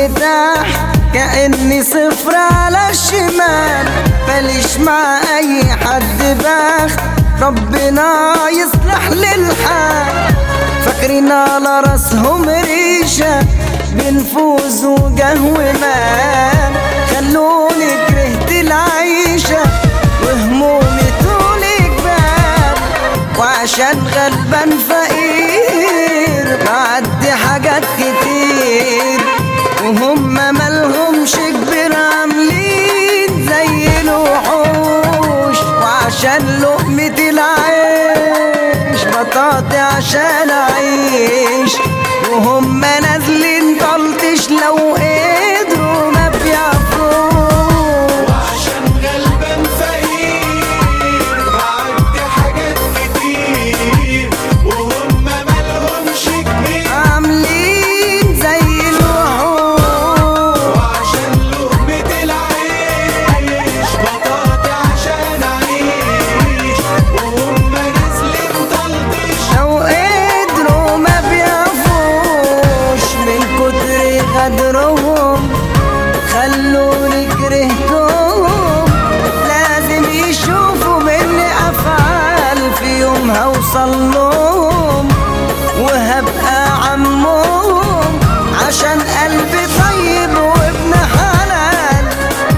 مرتاح كأني صفر على الشمال ماليش مع أي حد باخ ربنا يصلح للحال فاكرين على راسهم ريشة بنفوز وقهوة مال خلوني كرهت العيشة وهمومي طول جبال وعشان غلبان فقير بعدي حاجات كتير وهم مالهمش كبير عاملين زي الوحوش وعشان لقمة العيش بطاطي عشان اعيش وهم نازلين طلتش لو قدروا ما بيعرفوش وعشان غلبان فقير بعدي حاجات كتير وهم مالهمش كبير عاملين زي الوحوش وعشان لقمة العيش بطاطي عشان أعيش وهم نازلين طلبش لو قدروا ما بيعرفوش من كتر غدرهم خلوني كرهتهم لازم يشوفوا مني افعال في يوم هوصل لهم وهبقى عمهم عشان قلبي طيب وابن حلال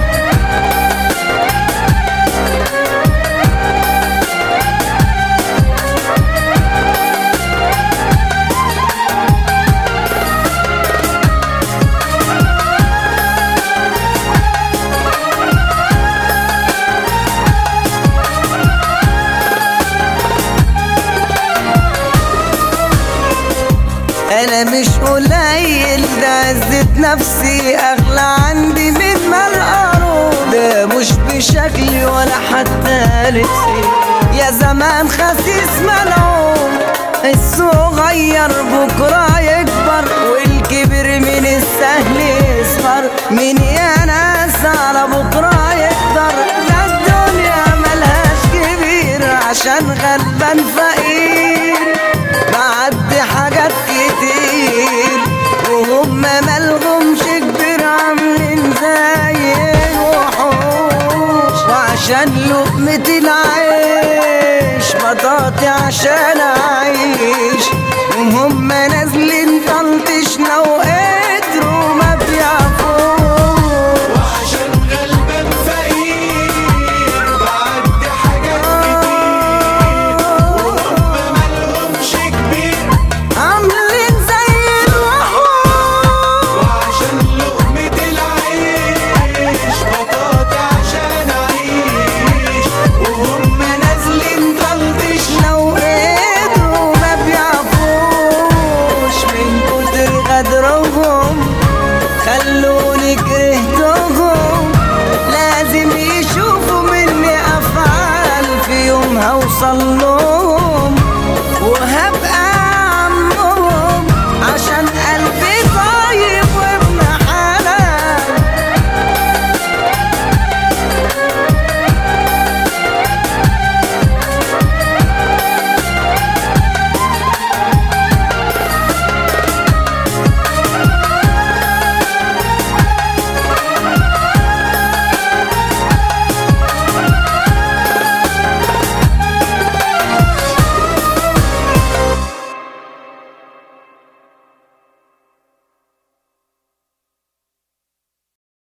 انا مش قليل ده عزة نفسي اغلى عندي من ما الارض ده مش بشكلي ولا حتى لبسي يا زمان خسيس ملعون الصغير بكرة يكبر والكبر من السهل يصغر مين يا ناس على بكرة يقدر ده الدنيا ملهاش كبير عشان غلبان فقير بعدي حاجات كتير وهم مالهمش كبير عاملين زي الوحوش وعشان لقمة العيش بطاطي عشان